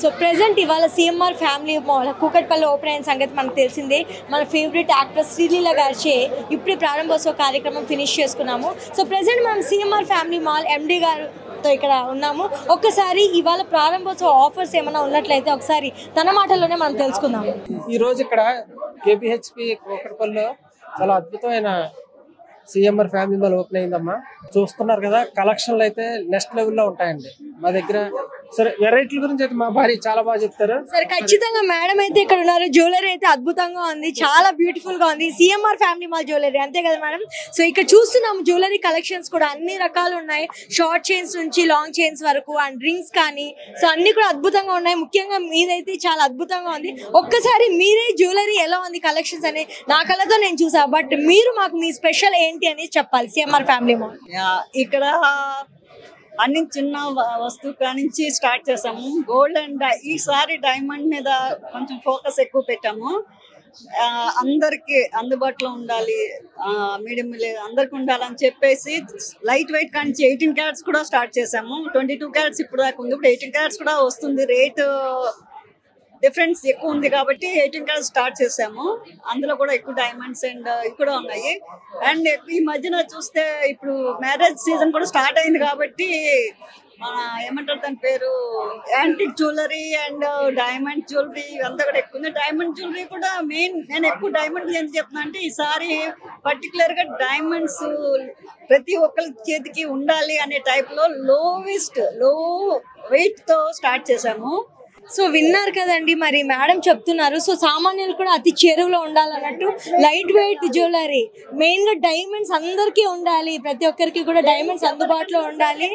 so present ఇవాళ CMR family mall Kukatpally open అయిన సంగతి మనకు తెలిసిందే మన ఫేవరెట్ యాక్టర్ శ్రీలీల గారిచే ఇప్పుడే ప్రారంభోత్సవ కార్యక్రమం ఫినిష్ చేసుకున్నాము సో ప్రెసెంట్ మనం సిఎంఆర్ ఫ్యామిలీ మాల్ ఎండి గారుతో ఇక్కడ ఉన్నాము ఒక్కసారి ఇవాళ ప్రారంభోత్సవ ఆఫర్స్ ఏమైనా ఉన్నట్లయితే ఒకసారి తన మాటల్లోనే మనం తెలుసుకుందాము ఈ రోజు ఇక్కడ కేపీహెచ్పి కోకట్పల్లిలో చాలా అద్భుతమైన సిఎంఆర్ ఫ్యామిలీ మాల్ ఓపెన్ అయిందమ్మా చూస్తున్నారు కదా కలెక్షన్లు అయితే నెక్స్ట్ లెవెల్లో ఉంటాయండి మా దగ్గర సరే వెరైటీల గురించి అయితే మా భార్య చాలా బాగా చెప్తారు సరే ఖచ్చితంగా మేడం అయితే ఇక్కడ ఉన్నారు జ్యువెలరీ అయితే అద్భుతంగా ఉంది చాలా బ్యూటిఫుల్ గా ఉంది సిఎంఆర్ ఫ్యామిలీ మాల్ జ్యువెలరీ అంతే కదా మేడం సో ఇక్కడ చూస్తున్నాము జ్యువెలరీ కలెక్షన్స్ కూడా అన్ని రకాలు ఉన్నాయి షార్ట్ చైన్స్ నుంచి లాంగ్ చైన్స్ వరకు అండ్ రింగ్స్ కానీ సో అన్ని కూడా అద్భుతంగా ఉన్నాయి ముఖ్యంగా మీదైతే చాలా అద్భుతంగా ఉంది ఒక్కసారి మీరే జ్యువెలరీ ఎలా ఉంది కలెక్షన్స్ అని నా కళ్ళతో నేను చూసా బట్ మీరు మాకు మీ స్పెషల్ ఏంటి అని చెప్పాలి సిఎంఆర్ ఫ్యామిలీ మాల్ యా, ఇక్కడ అన్ని చిన్న వ- వస్తువు కానించి స్టార్ట్ చేసాము గోల్డ్ అండ్ డై- ఈసారి డైమండ్ మీద కొంచెం ఫోకస్ ఎక్కువ పెట్టాము ఆ, అందరికి అందుబాటులో ఉండాలి మీడియం అందరికి ఉండాలని చెప్పేసి లైట్ వెయిట్ కానించి ఎయిటీన్ క్యారెట్స్ కూడా స్టార్ట్ చేసాము ట్వంటీ టూ క్యారెట్స్ ఇప్పుడు దాకా ఉంది ఇప్పుడు ఎయిటీన్ క్యారెట్స్ కూడా వస్తుంది రేట్ డిఫరెన్స్ ఎక్కువ ఉంది కాబట్టి ఎయిటీన్ క్యారెట్స్ స్టార్ట్ చేసాము అందులో కూడా ఎక్కువ డైమండ్స్ అండ్ ఇవి కూడా ఉన్నాయి అండ్ ఈ మధ్యన చూస్తే ఇప్పుడు మ్యారేజ్ సీజన్ కూడా స్టార్ట్ అయింది కాబట్టి మన ఏమంటారు దాని పేరు antique jewellery and diamond jewellery ఇవంతా కూడా ఎక్కువ ఉంది డైమండ్ జ్యువెలరీ కూడా మెయిన్ నేను ఎక్కువ డైమండ్ ఎందుకు చెప్తున్నా అంటే ఈసారి పర్టికులర్ గా డైమండ్స్ ప్రతి ఒక్కరి చేతికి ఉండాలి అనే టైప్ లో లోవెస్ట్ లో వెయిట్ తో స్టార్ట్ చేసాము సో విన్నారు కదండి మరి మేడం చెప్తున్నారు సో సామాన్యులు కూడా అతి చేరువలో ఉండాలన్నట్టు లైట్ వెయిట్ జ్యువెలరీ మెయిన్ గా డైమండ్స్ అందరికీ ఉండాలి ప్రతి ఒక్కరికి కూడా డైమండ్స్ అందుబాటులో ఉండాలి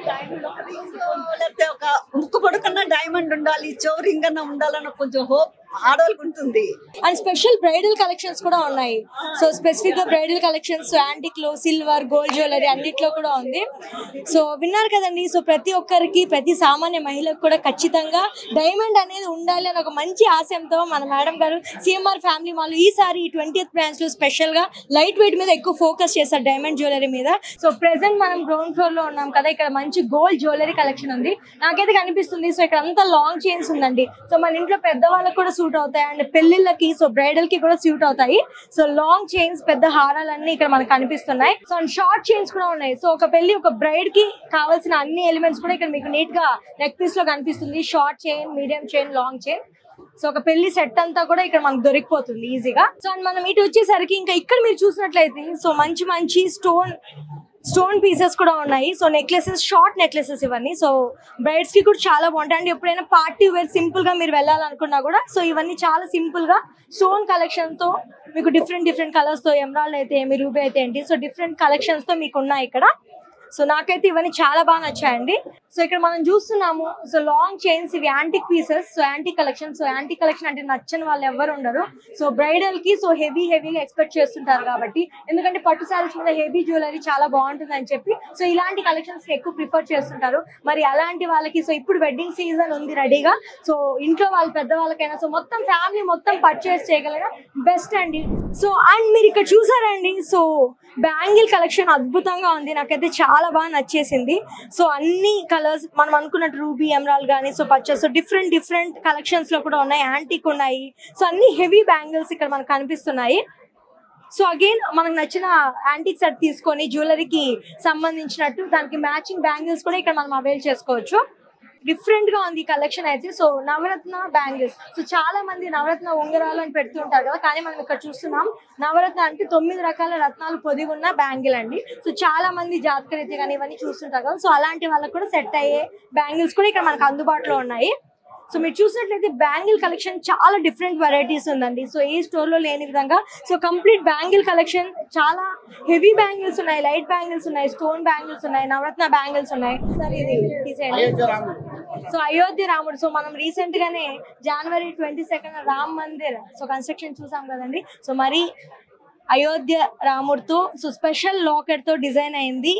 లేకపోతే ఒక ముక్కు పడుకున్న డైమండ్ ఉండాలి చౌరింగ్ అన్న ఉండాలన్న కొంచెం హోప్ ఆడవాళ్ళకి ఉంటుంది అండ్ స్పెషల్ బ్రైడల్ కలెక్షన్స్ కూడా ఉన్నాయి సో స్పెసిఫిక్ గా బ్రైడల్ కలెక్షన్స్ యాంటిక్ లో సిల్వర్ గోల్డ్ జ్యువెలరీ అన్నిట్లో కూడా ఉంది సో విన్నారు కదండి సో ప్రతి ఒక్కరికి ప్రతి సామాన్య మహిళకు కూడా ఖచ్చితంగా డైమండ్ అనేది ఉండాలి అని ఒక మంచి ఆశయంతో మన మేడం గారు సిఎంఆర్ ఫ్యామిలీ మాల్ ఈసారి ఈ ట్వంటీ బ్రాంచ్ లో స్పెషల్ గా లైట్ వెయిట్ మీద ఎక్కువ ఫోకస్ చేస్తారు డైమండ్ జ్యువెలరీ మీద సో ప్రెసెంట్ మనం గ్రౌండ్ ఫ్లోర్ లో ఉన్నాం కదా ఇక్కడ మంచి గోల్డ్ జ్యువెలరీ కలెక్షన్ ఉంది నాకైతే కనిపిస్తుంది సో ఇక్కడ అంతా లాంగ్ చైన్స్ ఉందండి సో మన ఇంట్లో పెద్దవాళ్ళకి కూడా సూట్ అవుతాయి అండ్ పెళ్లిళ్ళకి సో బ్రైడల్ కి కూడా సూట్ అవుతాయి సో లాంగ్ చైన్స్ పెద్ద హారాలన్నీ ఇక్కడ మనకు కనిపిస్తున్నాయి సో అండ్ షార్ట్ చైన్స్ కూడా ఉన్నాయి సో ఒక పెళ్లి ఒక బ్రైడ్ కి కావాల్సిన అన్ని ఎలిమెంట్స్ కూడా ఇక్కడ మీకు నీట్ గా నెక్ పీస్ లో కనిపిస్తుంది short chain medium chain long chain so ఒక పెళ్లి సెట్ అంతా కూడా ఇక్కడ మనకు దొరికిపోతుంది ఈజీగా సో అండ్ మనం ఇటు వచ్చేసరికి ఇంకా ఇక్కడ మీరు చూసినట్లయితే సో మంచి మంచి స్టోన్ స్టోన్ పీసెస్ కూడా ఉన్నాయి సో నెక్లెసెస్ షార్ట్ నెక్లెసెస్ ఇవన్నీ సో బ్రైడ్స్ కి కూడా చాలా బాగుంటాయి అండ్ ఎప్పుడైనా పార్టీ వేర్ సింపుల్ గా మీరు వెళ్ళాలనుకున్నా కూడా సో ఇవన్నీ చాలా సింపుల్ గా స్టోన్ కలెక్షన్ తో మీకు డిఫరెంట్ డిఫరెంట్ కలర్స్ తో ఎమరాల్డ్ అయితే ఏమి రూబీ అయితే ఏంటి సో డిఫరెంట్ కలెక్షన్స్ తో మీకు ఉన్నాయి ఇక్కడ సో నాకైతే ఇవన్నీ చాలా బాగా నచ్చాయండి సో ఇక్కడ మనం చూస్తున్నాము సో లాంగ్ చైన్స్ ఇవి antique pieces so antique collection so antique collection అంటే నచ్చని వాళ్ళు ఎవరు ఉండరు సో బ్రైడల్ కి సో హెవీ హెవీగా ఎక్స్పెక్ట్ చేస్తుంటారు కాబట్టి ఎందుకంటే పట్టు సారీస్ మీద హెవీ జ్యువెలరీ చాలా బాగుంటుంది అని చెప్పి సో ఇలాంటి కలెక్షన్స్ ఎక్కువ ప్రిఫర్ చేస్తుంటారు మరి అలాంటి వాళ్ళకి సో ఇప్పుడు వెడ్డింగ్ సీజన్ ఉంది రెడీగా సో ఇంట్లో వాళ్ళ పెద్దవాళ్ళకైనా సో మొత్తం ఫ్యామిలీ మొత్తం పర్చేస్ చేయగలగా బెస్ట్ అండి సో అండ్ మీరు ఇక్కడ చూసారండి సో బ్యాంగిల్ కలెక్షన్ అద్భుతంగా ఉంది నాకైతే చాలా బాగా నచ్చేసింది సో అన్ని కలర్స్ మనం అనుకున్నట్టు రూబీ ఎమరాల్ కానీ సో పచ్చ సో డిఫరెంట్ డిఫరెంట్ కలెక్షన్స్ లో కూడా ఉన్నాయి యాంటిక్ ఉన్నాయి సో అన్ని హెవీ బ్యాంగిల్స్ ఇక్కడ మనకు కనిపిస్తున్నాయి సో అగైన్ మనకు నచ్చిన యాంటిక్ సెట్ తీసుకొని జ్యువెలరీకి సంబంధించినట్టు దానికి మ్యాచింగ్ బ్యాంగిల్స్ కూడా ఇక్కడ మనం అవైల్ చేసుకోవచ్చు డిఫరెంట్ గా ఉంది కలెక్షన్ అయితే సో నవరత్న బ్యాంగిల్స్ సో చాలా మంది నవరత్న ఉంగరాలు అని పెడుతుంటారు కదా కానీ మనం ఇక్కడ చూస్తున్నాం నవరత్న అంటే తొమ్మిది రకాల రత్నాలు పొదిగి ఉన్న బ్యాంగిల్ అండి సో చాలా మంది జాతక రీతి కానీ ఇవన్నీ చూస్తుంటారు కదా సో అలాంటి వాళ్ళకి కూడా సెట్ అయ్యే బ్యాంగిల్స్ కూడా ఇక్కడ మనకు అందుబాటులో ఉన్నాయి సో మీరు చూసినట్లయితే బ్యాంగిల్ కలెక్షన్ చాలా డిఫరెంట్ వెరైటీస్ ఉందండి సో ఏ స్టోర్ లో లేని విధంగా సో కంప్లీట్ బ్యాంగిల్ కలెక్షన్ చాలా హెవీ బ్యాంగిల్స్ ఉన్నాయి లైట్ బ్యాంగిల్స్ ఉన్నాయి స్టోన్ బ్యాంగిల్స్ ఉన్నాయి నవరత్న బ్యాంగిల్స్ ఉన్నాయి సార్ ఇది తీసేయండి సో అయోధ్య రాముడు సో మనం రీసెంట్ గానే జనవరి twenty second Ram Mandir so construction చూసాం కదండి సో మరి అయోధ్య రాముడితో సో స్పెషల్ లాకెట్ తో డిజైన్ అయింది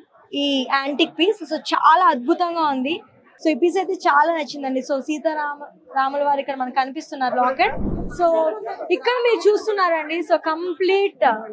ఈ యాంటిక్ పీస్ సో చాలా అద్భుతంగా ఉంది సో ఈ పీస్ అయితే చాలా నచ్చిందండి సో సీతారామ రాముల వారు ఇక్కడ మనకు కనిపిస్తున్నారు లాకెట్ సో ఇక్కడ మీరు చూస్తున్నారండి సో కంప్లీట్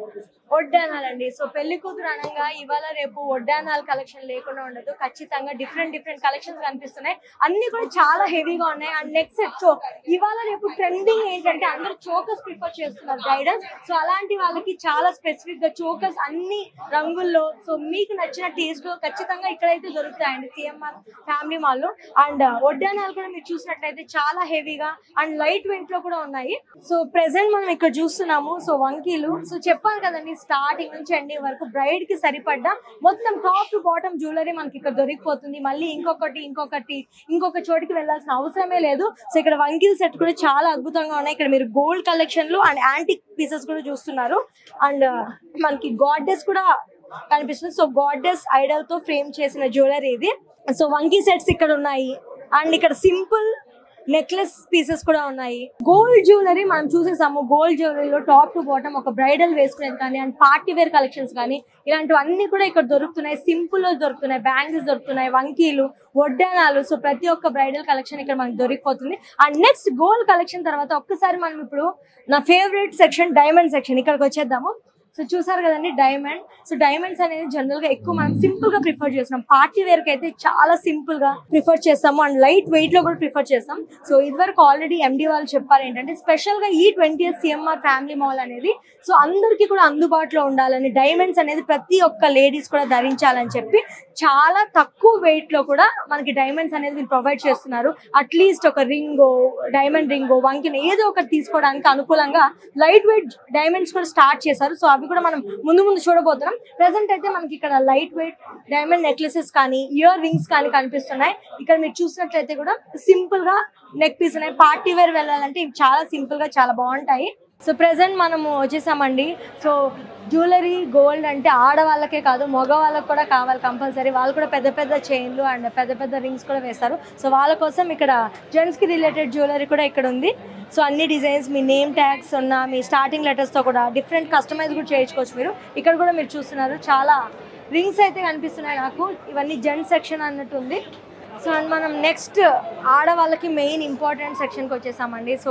వడ్డానాలండి సో పెళ్లి కూతురు అనగా ఇవాళ రేపు వడ్డానాల కలెక్షన్ లేకుండా ఉండదు ఖచ్చితంగా డిఫరెంట్ డిఫరెంట్ కలెక్షన్స్ కనిపిస్తున్నాయి అన్ని కూడా చాలా హెవీగా ఉన్నాయి అండ్ నెక్స్ట్ చోక్ ఇవాళ రేపు ట్రెండింగ్ ఏంటంటే అందరూ చోకస్ ప్రిఫర్ చేస్తున్నారు గైడెన్స్ సో అలాంటి వాళ్ళకి చాలా స్పెసిఫిక్ గా చోకస్ అన్ని రంగుల్లో సో మీకు నచ్చిన టేస్ట్ లో ఖచ్చితంగా ఇక్కడైతే దొరుకుతాయండి సిఎంఆర్ ఫ్యామిలీ మాల్ లో అండ్ వడ్డానాలు కూడా మీరు చూసినట్లయితే చాలా హెవీగా అండ్ లైట్ వెయిట్ లో కూడా ఉన్నాయి సో ప్రెసెంట్ మనం ఇక్కడ చూస్తున్నాము సో వంకీలు సో చెప్పాను కదండి స్టార్టింగ్ నుంచి ఎండింగ్ వరకు బ్రైడ్ కి సరిపడ్డ మొత్తం టాప్ టు బాటమ్ జ్యువెలరీ మనకి ఇక్కడ దొరికిపోతుంది మళ్ళీ ఇంకొకటి ఇంకొకటి ఇంకొక చోటికి వెళ్ళాల్సిన అవసరమే లేదు సో ఇక్కడ వంకీల్ సెట్ కూడా చాలా అద్భుతంగా ఉన్నాయి ఇక్కడ మీరు గోల్డ్ కలెక్షన్లు అండ్ యాంటిక్ పీసెస్ కూడా చూస్తున్నారు అండ్ మనకి గాడ్డెస్ కూడా కనిపిస్తుంది సో గాడ్డెస్ ఐడల్ తో ఫ్రేమ్ చేసిన జ్యువెలరీ ఇది సో వంకీ సెట్స్ ఇక్కడ ఉన్నాయి అండ్ ఇక్కడ సింపుల్ నెక్లెస్ పీసెస్ కూడా ఉన్నాయి గోల్డ్ జ్యువెలరీ మనం చూసేసాము గోల్డ్ జ్యువెలరీలో టాప్ టు బాటమ్ ఒక బ్రైడల్ వేసుకునేది కానీ అండ్ పార్టీ వేర్ కలెక్షన్స్ కానీ ఇలాంటివన్నీ కూడా ఇక్కడ దొరుకుతున్నాయి సింపుల్ లో దొరుకుతున్నాయి బ్యాంగిల్స్ దొరుకుతున్నాయి వంకీలు వడ్డానాలు సో ప్రతి ఒక్క బ్రైడల్ కలెక్షన్ ఇక్కడ మనకి దొరికిపోతుంది అండ్ నెక్స్ట్ గోల్డ్ కలెక్షన్ తర్వాత ఒక్కసారి మనం ఇప్పుడు నా ఫేవరెట్ సెక్షన్ డైమండ్ సెక్షన్ ఇక్కడికి వచ్చేద్దాము సో చూసారు కదండి డైమండ్ సో డైమండ్స్ అనేది జనరల్ గా ఎక్కువ మనం సింపుల్ గా ప్రిఫర్ చేస్తాం పార్టీ వేర్ కి అయితే చాలా సింపుల్ గా ప్రిఫర్ చేస్తాము అండ్ లైట్ వెయిట్ లో కూడా ప్రిఫర్ చేస్తాం సో ఇదివరకు ఆల్రెడీ ఎండి వాళ్ళు చెప్పారు ఏంటంటే స్పెషల్ గా ఈ ట్వంటీ సిఎంఆర్ ఫ్యామిలీ మాల్ అనేది సో అందరికీ కూడా అందుబాటులో ఉండాలని డైమండ్స్ అనేది ప్రతి ఒక్క లేడీస్ కూడా ధరించాలని చెప్పి చాలా తక్కువ వెయిట్ లో కూడా మనకి డైమండ్స్ అనేది వీళ్ళు ప్రొవైడ్ చేస్తున్నారు అట్లీస్ట్ ఒక రింగో డైమండ్ రింగో వంకిన ఏదో ఒకటి తీసుకోవడానికి అనుకూలంగా లైట్ వెయిట్ డైమండ్స్ కూడా స్టార్ట్ చేశారు సో అవి కూడా మనం ముందు ముందు చూడబోతున్నాం ప్రెసెంట్ అయితే మనకి ఇక్కడ లైట్ వెయిట్ డైమండ్ నెక్లెసెస్ కానీ ఇయర్ రింగ్స్ కానీ కనిపిస్తున్నాయి ఇక్కడ మీరు చూసినట్లయితే కూడా సింపుల్ గా నెక్ పీస్ ఉన్నాయి పార్టీ వేర్ వెళ్ళాలంటే ఇవి చాలా సింపుల్ గా చాలా బాగుంటాయి సో ప్రెసెంట్ మనము వచ్చేసామండి సో జ్యువెలరీ గోల్డ్ అంటే ఆడవాళ్ళకే కాదు మగవాళ్ళకి కూడా కావాలి కంపల్సరీ వాళ్ళు కూడా పెద్ద పెద్ద చైన్లు అండ్ పెద్ద పెద్ద రింగ్స్ కూడా వేస్తారు సో వాళ్ళ కోసం ఇక్కడ జెంట్స్కి రిలేటెడ్ జ్యువెలరీ కూడా ఇక్కడ ఉంది సో అన్ని డిజైన్స్ మీ నేమ్ ట్యాగ్స్ ఉన్న మీ స్టార్టింగ్ లెటర్స్తో కూడా డిఫరెంట్ కస్టమైజ్ కూడా చేయించుకోవచ్చు మీరు ఇక్కడ కూడా మీరు చూస్తున్నారు చాలా రింగ్స్ అయితే కనిపిస్తున్నాయి నాకు ఇవన్నీ జెంట్స్ సెక్షన్ అన్నట్టు ఉంది సో అండ్ మనం నెక్స్ట్ ఆడవాళ్ళకి మెయిన్ ఇంపార్టెంట్ సెక్షన్కి వచ్చేసామండి సో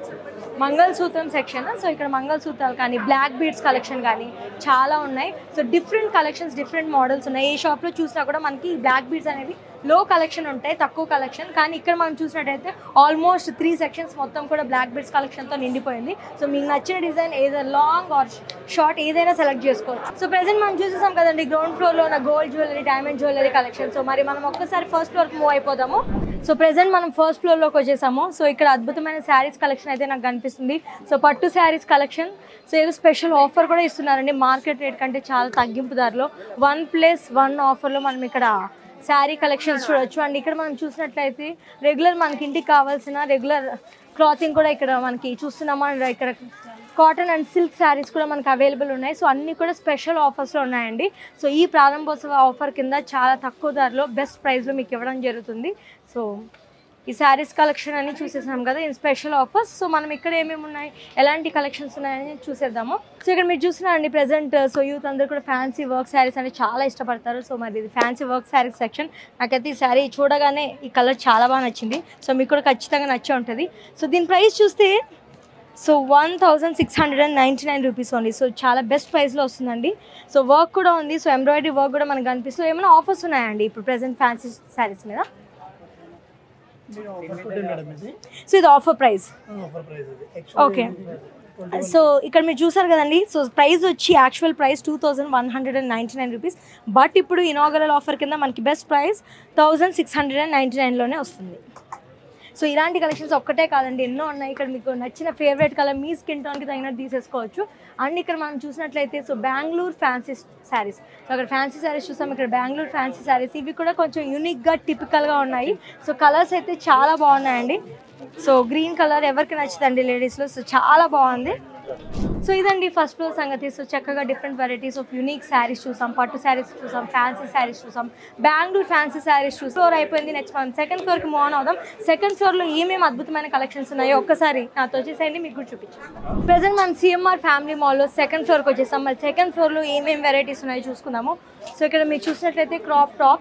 మంగళసూత్రం సెక్షన్ సో ఇక్కడ మంగళసూత్రాలు కానీ బ్లాక్ బీడ్స్ కలెక్షన్ కానీ చాలా ఉన్నాయి so different collections different models ఉన్నాయి ఏ షాప్లో చూసినా కూడా మనకి బ్లాక్ బీడ్స్ అనేవి లో కలెక్షన్ ఉంటాయి తక్కువ కలెక్షన్ కానీ ఇక్కడ మనం చూసినట్టయితే ఆల్మోస్ట్ త్రీ సెక్షన్స్ మొత్తం కూడా బ్లాక్ బీడ్స్ కలెక్షన్తో నిండిపోయింది సో మీకు నచ్చిన డిజైన్ ఏదో లాంగ్ ఆర్ షార్ట్ ఏదైనా సెలెక్ట్ చేసుకోవచ్చు సో ప్రెసెంట్ మనం చూసేసాం కదండి గ్రౌండ్ ఫ్లోర్లో ఉన్న gold jewellery diamond jewellery collection so మరి మనం ఒక్కసారి ఫస్ట్ ఫ్లోర్కి మూవ్ అయిపోదాము సో ప్రెసెంట్ మనం ఫస్ట్ ఫ్లోర్లోకి వచ్చేసాము సో ఇక్కడ అద్భుతమైన శారీస్ కలెక్షన్ అయితే నాకు కనిపిస్తుంది సో పట్టు శారీస్ కలెక్షన్ సో ఏదో స్పెషల్ ఆఫర్ కూడా ఇస్తున్నారండి మార్కెట్ రేట్ కంటే చాలా తగ్గింపు ధరలో వన్ ప్లస్ వన్ ఆఫర్లో మనం ఇక్కడ శారీ కలెక్షన్స్ చూడొచ్చు అండ్ ఇక్కడ మనం చూసినట్లయితే రెగ్యులర్ మనకి ఇంటికి కావాల్సిన రెగ్యులర్ క్లాతింగ్ కూడా ఇక్కడ మనకి చూస్తున్నాము అండ్ ఇక్కడ కాటన్ అండ్ సిల్క్ శారీస్ కూడా మనకి అవైలబుల్ ఉన్నాయి సో అన్నీ కూడా స్పెషల్ ఆఫర్స్లో ఉన్నాయండి సో ఈ ప్రారంభోత్సవ ఆఫర్ కింద చాలా తక్కువ ధరలో బెస్ట్ ప్రైస్లో మీకు ఇవ్వడం జరుగుతుంది సో ఈ శారీస్ కలెక్షన్ అని చూసేసాం కదా ఈ స్పెషల్ ఆఫర్స్ సో మనం ఇక్కడ ఏమేమి ఉన్నాయి ఎలాంటి కలెక్షన్స్ ఉన్నాయని చూసేద్దాము సో ఇక్కడ మీరు చూస్తున్నారండి ప్రెసెంట్ సో యూత్ అందరూ కూడా ఫ్యాన్సీ వర్క్ శారీస్ అనేది చాలా ఇష్టపడతారు సో మరి ఇది ఫ్యాన్సీ వర్క్ శారీస్ సెక్షన్ నాకైతే ఈ శారీ చూడగానే ఈ కలర్ చాలా బాగా నచ్చింది సో మీకు కూడా ఖచ్చితంగా నచ్చే ఉంటుంది సో దీని ప్రైస్ చూస్తే so one thousand six hundred and ninety nine rupees only so చాలా బెస్ట్ ప్రైస్లో వస్తుందండి సో వర్క్ కూడా ఉంది సో ఎంబ్రాయిడరీ వర్క్ కూడా మనకు కనిపిస్తుంది ఏమైనా ఆఫర్స్ ఉన్నాయండి ఇప్పుడు ప్రెసెంట్ ఫ్యాన్సీ శారీస్ మీద సో ఇది ఆఫర్ ప్రైస్ ఓకే సో ఇక్కడ మీరు చూసారు కదండి సో ప్రైస్ వచ్చి actual price two thousand one hundred and ninety nine rupees but ఇప్పుడు ఇనాగరల్ ఆఫర్ కింద మనకి best price thousand six hundred and ninety నైన్లోనే వస్తుంది సో ఇలాంటి కలెక్షన్స్ ఒక్కటే కాదండి ఎన్నో ఉన్నాయి ఇక్కడ మీకు నచ్చిన ఫేవరెట్ కలర్ మీ స్కిన్ టోన్కి తగినట్టు తీసేసుకోవచ్చు అండ్ ఇక్కడ మనం చూసినట్లయితే so Bengaluru fancy sarees so అక్కడ ఫ్యాన్సీ శారీస్ చూసాం ఇక్కడ బెంగళూరు ఫ్యాన్సీ శారీస్ ఇవి కూడా కొంచెం యూనిక్గా టిపికల్గా ఉన్నాయి సో కలర్స్ అయితే చాలా బాగున్నాయండి సో గ్రీన్ కలర్ ఎవరికి నచ్చుదండి లేడీస్లో సో చాలా బాగుంది సో ఇదండి ఫస్ట్ ఫ్లోర్ సంగతి సో చక్కగా different varieties of unique sarees చూసాం పట్టు శారీస్ చూసాం ఫ్యాన్సీ శారీస్ చూసాం బెంగళూరు ఫ్యాన్సీ శారీస్ చూసాం ఫ్లోర్ అయిపోయింది నెక్స్ట్ మనం సెకండ్ ఫ్లోర్కి మూవ్ ఆన్ అవుదాం సెకండ్ ఫ్లోర్లో ఏమేమి అద్భుతమైన కలెక్షన్స్ ఉన్నాయో ఒక్కసారి నాతో వచ్చేసేయండి మీకు కూడా చూపించాను ప్రజెంట్ మనం సిఎంఆర్ ఫ్యామిలీ మాల్లో సెకండ్ ఫ్లోర్కి వచ్చేసాం మరి సెకండ్ ఫ్లోర్లో ఏమేమి వెరైటీస్ ఉన్నాయో చూసుకుందాము సో ఇక్కడ మీరు చూసినట్లయితే క్రాప్ టాప్స్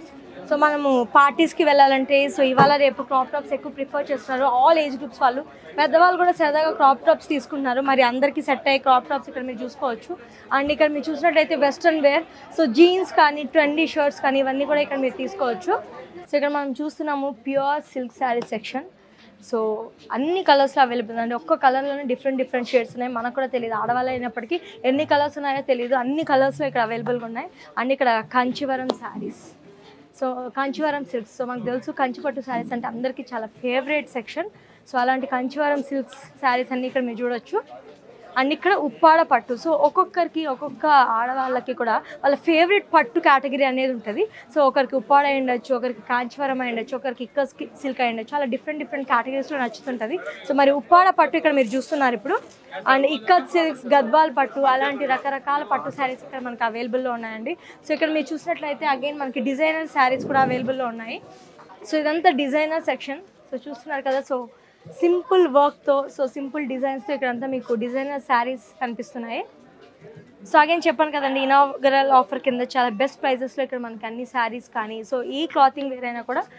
సో మనము పార్టీస్కి వెళ్ళాలంటే సో ఇవాళ రేపు క్రాప్ టాప్స్ ఎక్కువ ప్రిఫర్ చేస్తున్నారు ఆల్ ఏజ్ గ్రూప్స్ వాళ్ళు పెద్దవాళ్ళు కూడా సరదాగా క్రాప్ టాప్స్ తీసుకుంటున్నారు మరి అందరికీ సెట్ అయ్యే క్రాప్ టాప్స్ ఇక్కడ మీరు చూసుకోవచ్చు అండ్ ఇక్కడ మీరు చూసినట్టయితే వెస్ట్రన్ వేర్ సో జీన్స్ కానీ ట్రెండీ షర్ట్స్ కానీ ఇవన్నీ కూడా ఇక్కడ మీరు తీసుకోవచ్చు సో ఇక్కడ మనం చూస్తున్నాము pure silk saree section so అన్ని కలర్స్లో అవైలబుల్ అండి ఒక్క కలర్లోనే డిఫరెంట్ డిఫరెంట్ షేడ్స్ ఉన్నాయి మనకు కూడా తెలియదు ఆడవాళ్ళు అయినప్పటికీ ఎన్ని కలర్స్ ఉన్నాయో తెలియదు అన్ని కలర్స్లో ఇక్కడ అవైలబుల్గా ఉన్నాయి అండ్ ఇక్కడ Kanchivaram sarees so Kanchivaram silks so మనకు తెలుసు కంచిపట్టు శారీస్ అంటే అందరికీ చాలా ఫేవరెట్ సెక్షన్ సో అలాంటి కంచివరం సిల్క్స్ శారీస్ అన్ని ఇక్కడ మీరు చూడొచ్చు అండ్ ఇక్కడ ఉప్పాడ పట్టు సో ఒక్కొక్కరికి ఒక్కొక్క ఆడవాళ్ళకి కూడా వాళ్ళ ఫేవరెట్ పట్టు కేటగిరీ అనేది ఉంటుంది సో ఒకరికి ఉప్పాడ అయి ఉండొచ్చు ఒకరికి కాంచీవరం అయి ఉండొచ్చు ఒకరికి ఇక్క సిల్క్ అయి ఉండొచ్చు అలా డిఫరెంట్ డిఫరెంట్ కేటగిరీస్లో నచ్చుతుంటుంది సో మరి ఉప్పాడ పట్టు ఇక్కడ మీరు చూస్తున్నారు ఇప్పుడు అండ్ ఇక్కత్ సిల్క్స్ గద్వాల్ పట్టు అలాంటి రకరకాల పట్టు శారీస్ ఇక్కడ మనకి అవైలబుల్లో ఉన్నాయండి సో ఇక్కడ మీరు చూసినట్లయితే అగైన్ మనకి డిజైనర్ శారీస్ కూడా అవైలబుల్లో ఉన్నాయి సో ఇదంతా డిజైనర్ సెక్షన్ సో చూస్తున్నారు కదా సో సింపుల్ వర్క్తో సో సింపుల్ డిజైన్స్తో ఇక్కడంతా మీకు డిజైనర్ శారీస్ కనిపిస్తున్నాయి సో అగైన్ చెప్పాను కదండి ఇనాగరల్ ఆఫర్ కింద చాలా బెస్ట్ ప్రైజెస్లో ఇక్కడ మనకి అన్ని శారీస్ కానీ సో ఈ క్లాతింగ్ వేర్ అయినా కూడా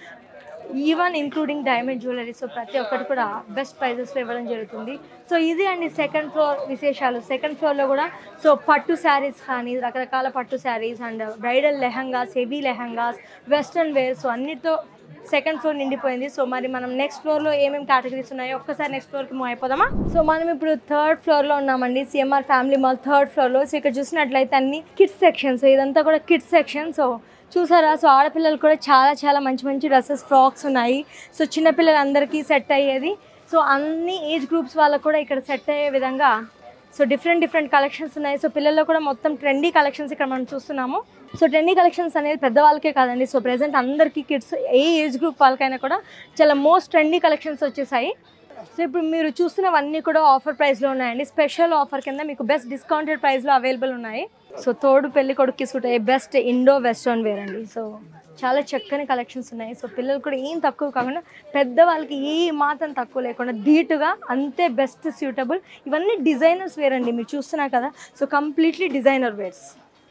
even including diamond jewellery so ప్రతి ఒక్కటి కూడా బెస్ట్ ప్రైజెస్లో ఇవ్వడం జరుగుతుంది సో ఇది అండి సెకండ్ ఫ్లోర్ విశేషాలు సెకండ్ ఫ్లోర్లో కూడా సో పట్టు శారీస్ కానీ రకరకాల పట్టు sarees and bridal lehengas heavy lehengas western wear so అన్నిటితో సెకండ్ ఫ్లోర్ నిండిపోయింది సో మరి మనం నెక్స్ట్ ఫ్లోర్లో ఏమేమి కేటగిరీస్ ఉన్నాయో ఒక్కసారి నెక్స్ట్ ఫ్లోర్కి మూవ్ అయిపోదామా సో మనం ఇప్పుడు థర్డ్ ఫ్లోర్లో ఉన్నామండి సిఎంఆర్ ఫ్యామిలీ మాల్ థర్డ్ ఫ్లోర్లో సో ఇక్కడ చూసినట్లయితే అన్ని కిడ్స్ సెక్షన్ సో ఇదంతా కూడా కిడ్స్ సెక్షన్ సో చూసారా సో ఆడపిల్లలు కూడా చాలా చాలా మంచి మంచి డ్రెస్సెస్ ఫ్రాక్స్ ఉన్నాయి సో చిన్నపిల్లలందరికీ సెట్ అయ్యేది సో అన్ని ఏజ్ గ్రూప్స్ వాళ్ళకు కూడా ఇక్కడ సెట్ అయ్యే విధంగా సో డిఫరెంట్ డిఫరెంట్ కలెక్షన్స్ ఉన్నాయి సో పిల్లల్లో కూడా మొత్తం ట్రెండీ కలెక్షన్స్ ఇక్కడ మనం చూస్తున్నాము సో ట్రెండీ కలెక్షన్స్ అనేది పెద్దవాళ్ళకే కాదండి సో ప్రెసెంట్ అందరికీ కిడ్స్ ఏ ఏజ్ గ్రూప్ వాళ్ళకైనా కూడా చాలా మోస్ట్ ట్రెండీ కలెక్షన్స్ వచ్చేసాయి సో ఇప్పుడు మీరు చూస్తున్నవన్నీ కూడా ఆఫర్ ప్రైస్లో ఉన్నాయండి స్పెషల్ ఆఫర్ కింద మీకు బెస్ట్ డిస్కౌంటెడ్ ప్రైస్లో అవైలబుల్ ఉన్నాయి సో తోడు పెళ్లి కొడుక్కి సూట్ అయ్యే బెస్ట్ ఇండో వెస్ట్రన్ వేర్ అండి సో చాలా చక్కని కలెక్షన్స్ ఉన్నాయి సో పిల్లలు కూడా ఏం తక్కువ కాకుండా పెద్దవాళ్ళకి ఏ మాత్రం తక్కువ లేకుండా ధీటుగా అంతే బెస్ట్ సూటబుల్ ఇవన్నీ డిజైనర్స్ వేర్ అండి మీరు చూస్తున్నారు కదా so completely designer wears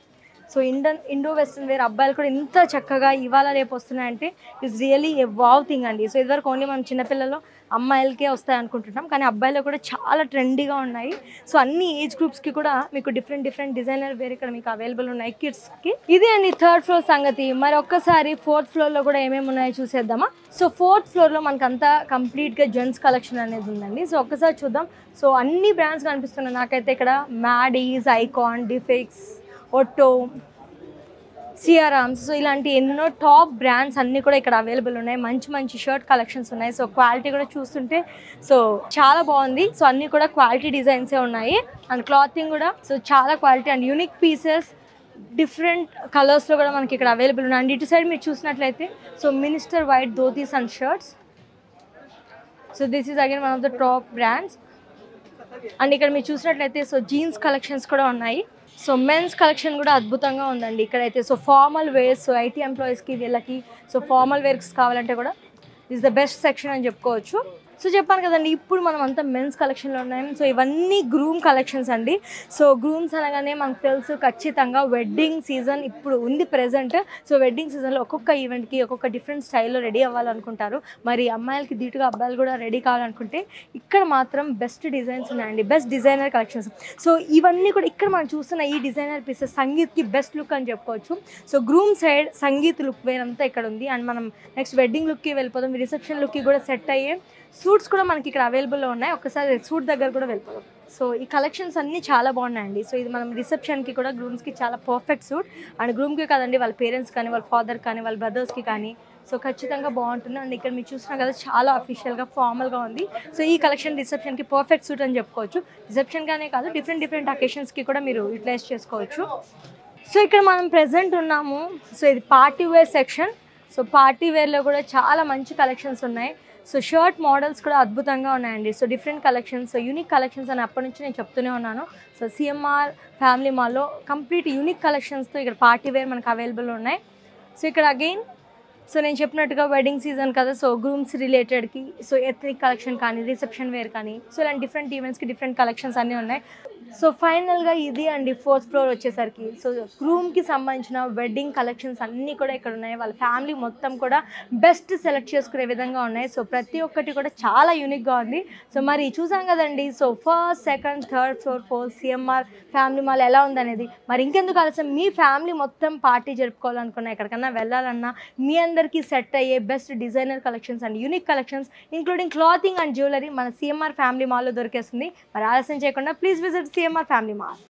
so Indian Indo western wear అబ్బాయిలు కూడా ఇంత చక్కగా ఇవాళ రేపు వస్తున్నాయంటే it's really a wow thing అండి సో ఇదివరకు ఓన్లీ మనం చిన్నపిల్లలు అమ్మాయిలకే వస్తాయి అనుకుంటున్నాం కానీ అబ్బాయిలు కూడా చాలా ట్రెండీగా ఉన్నాయి సో అన్ని ఏజ్ గ్రూప్స్కి కూడా మీకు డిఫరెంట్ డిఫరెంట్ డిజైనర్ వేర్ ఇక్కడ మీకు అవైలబుల్ ఉన్నాయి కిడ్స్కి ఇది అండి థర్డ్ ఫ్లోర్ సంగతి మరి ఒక్కసారి ఫోర్త్ ఫ్లోర్లో కూడా ఏమేమి ఉన్నాయో చూసేద్దామా సో ఫోర్త్ ఫ్లోర్లో మనకంతా కంప్లీట్గా జెంట్స్ కలెక్షన్ అనేది ఉందండి సో ఒక్కసారి చూద్దాం సో అన్ని బ్రాండ్స్ కనిపిస్తున్నాయి నాకైతే ఇక్కడ మ్యాడీస్ ఐకాన్ డిఫిక్స్ ఒట్టో సిఆర్ఆమ్స్ సో ఇలాంటి ఎన్నో టాప్ బ్రాండ్స్ అన్నీ కూడా ఇక్కడ అవైలబుల్ ఉన్నాయి మంచి మంచి షర్ట్ కలెక్షన్స్ ఉన్నాయి సో క్వాలిటీ కూడా చూస్తుంటే సో చాలా బాగుంది సో అన్నీ కూడా క్వాలిటీ డిజైన్సే ఉన్నాయి అండ్ క్లాతింగ్ కూడా సో చాలా quality and unique pieces different కలర్స్లో కూడా మనకి ఇక్కడ అవైలబుల్ ఉన్నాయి అండ్ ఇటు సైడ్ మీరు చూసినట్లయితే so Minister White dhotis and shirts so this is again one of the top brands and ఇక్కడ మీరు చూసినట్లయితే సో జీన్స్ కలెక్షన్స్ కూడా ఉన్నాయి సో మెన్స్ కలెక్షన్ కూడా అద్భుతంగా ఉందండి ఇక్కడైతే so formal wears so IT ఎంప్లాయీస్కి వీళ్ళకి సో ఫార్మల్ వేర్స్ కావాలంటే కూడా ఇస్ ద బెస్ట్ సెక్షన్ అని చెప్పుకోవచ్చు సో చెప్పాను కదండి ఇప్పుడు మనం అంతా మెన్స్ కలెక్షన్లో ఉన్నాం సో ఇవన్నీ గ్రూమ్ కలెక్షన్స్ అండి సో గ్రూమ్స్ అనగానే మనకు తెలుసు ఖచ్చితంగా వెడ్డింగ్ సీజన్ ఇప్పుడు ఉంది ప్రెసెంట్ సో వెడ్డింగ్ సీజన్లో ఒక్కొక్క ఈవెంట్కి ఒక్కొక్క డిఫరెంట్ స్టైల్లో రెడీ అవ్వాలనుకుంటారు మరి అమ్మాయిలకి దీటుగా అబ్బాయిలు కూడా రెడీ కావాలనుకుంటే ఇక్కడ మాత్రం బెస్ట్ డిజైన్స్ ఉన్నాయండి బెస్ట్ డిజైనర్ కలెక్షన్స్ సో ఇవన్నీ కూడా ఇక్కడ మనం చూస్తున్న ఈ డిజైనర్ పీసెస్ సంగీత్కి బెస్ట్ లుక్ అని చెప్పుకోవచ్చు so groom side sangeet look వేరంతా ఇక్కడ ఉంది అండ్ మనం నెక్స్ట్ వెడ్డింగ్ లుక్కి వెళ్ళిపోదాం రిసెప్షన్ లుక్కి కూడా సెట్ అయ్యే సూట్స్ కూడా మనకి ఇక్కడ అవైలబుల్లో ఉన్నాయి ఒకసారి సూట్ దగ్గర కూడా వెళ్ళిపోదాం సో ఈ కలెక్షన్స్ అన్నీ చాలా బాగున్నాయండి సో ఇది మనం రిసెప్షన్కి కూడా గ్రూమ్స్కి చాలా పర్ఫెక్ట్ సూట్ అండ్ గ్రూమ్కి కాదండి వాళ్ళ పేరెంట్స్ కానీ వాళ్ళ ఫాదర్ కానీ వాళ్ళ బ్రదర్స్కి కానీ సో ఖచ్చితంగా బాగుంటుంది అండ్ ఇక్కడ మీరు చూసినా కదా చాలా అఫీషియల్గా ఫార్మల్గా ఉంది సో ఈ కలెక్షన్ రిసెప్షన్కి పర్ఫెక్ట్ సూట్ అని చెప్పుకోవచ్చు రిసెప్షన్గానే కాదు డిఫరెంట్ డిఫరెంట్ అకేషన్స్కి కూడా మీరు యూటిలైజ్ చేసుకోవచ్చు సో ఇక్కడ మనం ప్రెసెంట్ ఉన్నాము సో ఇది party wear section so party వేర్లో కూడా చాలా మంచి కలెక్షన్స్ ఉన్నాయి సో షర్ట్ మోడల్స్ కూడా అద్భుతంగా ఉన్నాయండి so different collections so unique collections అని అప్పటి నుంచి నేను చెప్తూనే ఉన్నాను సో సిఎంఆర్ ఫ్యామిలీ మాల్లో కంప్లీట్ యూనిక్ కలెక్షన్స్తో ఇక్కడ పార్టీ వేర్ మనకు అవైలబుల్ ఉన్నాయి సో ఇక్కడ అగైన్ సో నేను చెప్పినట్టుగా వెడ్డింగ్ సీజన్ కదా సో గ్రూమ్స్ రిలేటెడ్కి సో ఎథనిక్ కలెక్షన్ కానీ రిసెప్షన్ వేర్ కానీ సో ఇలాంటి డిఫరెంట్ ఈవెంట్స్కి డిఫరెంట్ కలెక్షన్స్ అన్నీ ఉన్నాయి సో ఫైనల్గా ఇది అండి ఫోర్త్ ఫ్లోర్ వచ్చేసరికి సో రూమ్కి సంబంధించిన వెడ్డింగ్ కలెక్షన్స్ అన్నీ కూడా ఇక్కడ ఉన్నాయి వాళ్ళ ఫ్యామిలీ మొత్తం కూడా బెస్ట్ సెలెక్ట్ చేసుకునే విధంగా ఉన్నాయి సో ప్రతి ఒక్కటి కూడా చాలా యూనిక్గా ఉంది సో మరి చూసాం కదండి so first second third floor fourth CMR family mall ఎలా ఉందనేది మరి ఇంకెందుకు ఆలస్యం మీ ఫ్యామిలీ మొత్తం పార్టీ జరుపుకోవాలనుకున్నా ఎక్కడికన్నా వెళ్ళాలన్నా మీ అందరికీ సెట్ అయ్యే best designer collections and unique collections including clothing and jewellery మన సిఎంఆర్ ఫ్యామిలీ మాల్లో దొరికేస్తుంది మరి ఆలస్యం చేయకుండా please visit CMR family mall